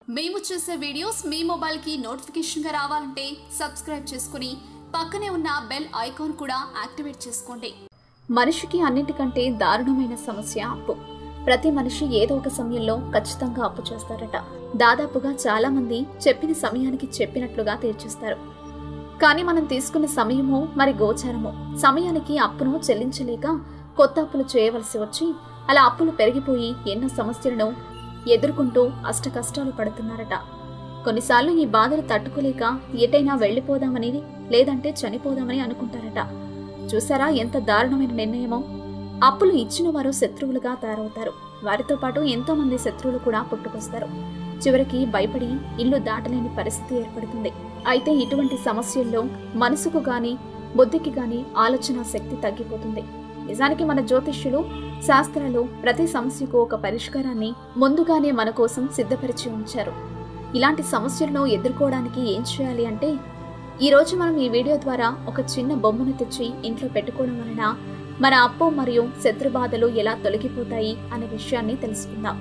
మేము చేసే వీడియోస్ మీ మొబైల్కి నోటిఫికేషన్గా రావాలంటే సబ్స్క్రైబ్ చేసుకుని పక్కనే ఉన్న బెల్ ఐకాన్ కూడా యాక్టివేట్ చేసుకోండి మనిషికి అన్నిటికంటే దారుణమైన సమస్య అప్పు ప్రతి మనిషి ఏదో ఒక సమయంలో ఖచ్చితంగా అప్పు చేస్తారట దాదాపుగా చాలా మంది చెప్పిన సమయానికి చెప్పినట్లుగా తీర్చేస్తారు కానీ మనం తీసుకున్న సమయము మరి గోచారము సమయానికి అప్పును చెల్లించలేక కొత్త అప్పులు చేయవలసి వచ్చి అలా అప్పులు పెరిగిపోయి ఎన్నో సమస్యలను ఎదుర్కొంటూ అష్ట కష్టాలు పడుతున్నారట కొన్నిసార్లు ఈ బాధలు తట్టుకోలేక ఎటైనా వెళ్ళిపోదామని లేదంటే చనిపోదామని అనుకుంటారట చూసారా ఎంత దారుణమైన నిర్ణయమో అప్పులు ఇచ్చిన వారు శత్రువులుగా తయారవుతారు వారితో పాటు ఎంతో మంది శత్రువులు కూడా పుట్టుకొస్తారు చివరికి భయపడి ఇల్లు దాటలేని పరిస్థితి ఏర్పడుతుంది అయితే ఇటువంటి సమస్యల్లో మనసుకు గాని బుద్ధికి గాని ఆలోచన శక్తి తగ్గిపోతుంది నిజానికి మన జ్యోతిష్యులు శాస్త్రాలు ప్రతి సమస్యకు ఒక పరిష్కారాన్ని ముందుగానే మన కోసం సిద్ధపరిచి ఉంచారు ఇలాంటి సమస్యలను ఎదుర్కోవడానికి ఏం చేయాలి అంటే ఈ రోజు మనం ఈ వీడియో ద్వారా ఒక చిన్న బొమ్మను తెచ్చి ఇంట్లో పెట్టుకోవడం వలన మన అప్పు మరియు శత్రు బాధలు ఎలా తొలగిపోతాయి అనే విషయాన్ని తెలుసుకుందాం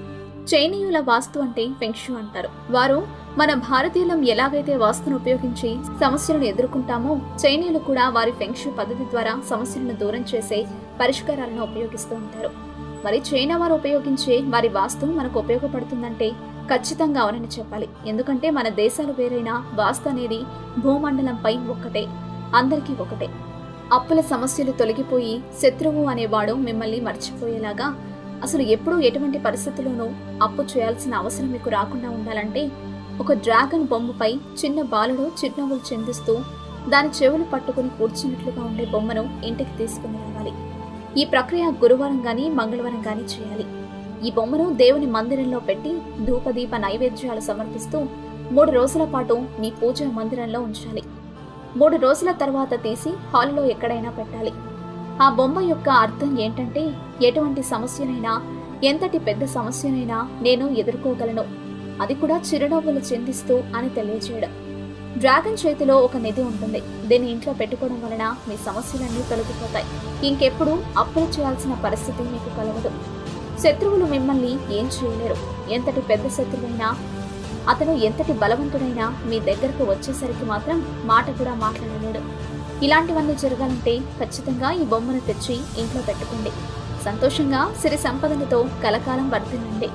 చైనీయుల వాస్తు అంటే ఫెంక్షు అంటారు వారు మన భారతీయులం ఎలాగైతే వాస్తును ఉపయోగించి సమస్యలను ఎదుర్కొంటామో చైనీయులు కూడా వారి ఫెంక్షు పద్ధతి ద్వారా సమస్యలను దూరం చేసే పరిష్కారాలను ఉపయోగిస్తూ ఉంటారు మరి చైనా వారు ఉపయోగించే వారి వాస్తు మనకు ఉపయోగపడుతుందంటే ఖచ్చితంగా అవునని చెప్పాలి ఎందుకంటే మన దేశాలు వేరైనా వాస్తు అనేది భూమండలంపై ఒక్కటే అందరికీ ఒకటే అప్పుల సమస్యలు తొలగిపోయి శత్రువు అనేవాడు మిమ్మల్ని మర్చిపోయేలాగా అసలు ఎప్పుడూ ఎటువంటి పరిస్థితుల్లోనూ అప్పు చేయాల్సిన అవసరం మీకు రాకుండా ఉండాలంటే ఒక డ్రాగన్ బొమ్మపై చిన్న బాలుడు చిరునవ్వులు చెందిస్తూ దాని చెవులు పట్టుకుని కూర్చున్నట్లుగా ఉండే బొమ్మను ఇంటికి తీసుకుని రావాలి ఈ ప్రక్రియ గురువారం గాని మంగళవారం గాని చేయాలి ఈ బొమ్మను దేవుని మందిరంలో పెట్టి ధూపదీప నైవేద్యాలు సమర్పిస్తూ మూడు రోజుల పాటు మీ పూజా మందిరంలో ఉంచాలి మూడు రోజుల తర్వాత తీసి హాల్లో ఎక్కడైనా పెట్టాలి ఆ బొమ్మ యొక్క అర్థం ఏంటంటే ఎటువంటి సమస్యనైనా ఎంతటి పెద్ద సమస్యనైనా నేను ఎదుర్కోగలను అది కూడా చిరునవ్వులు చిందిస్తూ అని తెలియజేయడం డ్రాగన్ చేతిలో ఒక నిధి ఉంటుంది దీన్ని ఇంట్లో పెట్టుకోవడం వలన మీ సమస్యలన్నీ తొలగిపోతాయి ఇంకెప్పుడు అప్పులు చేయాల్సిన పరిస్థితి మీకు కలగదు శత్రువులు మిమ్మల్ని ఏం చేయలేరు ఎంతటి పెద్ద శత్రువైనా అతను ఎంతటి బలవంతుడైనా మీ దగ్గరకు వచ్చేసరికి మాత్రం మాట కూడా మాట్లాడలేడు ఇలాంటివన్నీ జరగాలంటే ఖచ్చితంగా ఈ బొమ్మను తెచ్చి ఇంట్లో పెట్టుకోండి సంతోషంగా సిరి సంపదలతో కలకాలం వర్తిల్లండి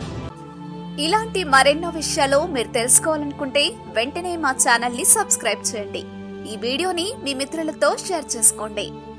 ఇలాంటి మరెన్నో విషయాలు మీరు తెలుసుకోవాలనుకుంటే వెంటనే మా ఛానల్ని సబ్స్క్రైబ్ చేయండి ఈ వీడియోని మీ మిత్రులతో షేర్ చేసుకోండి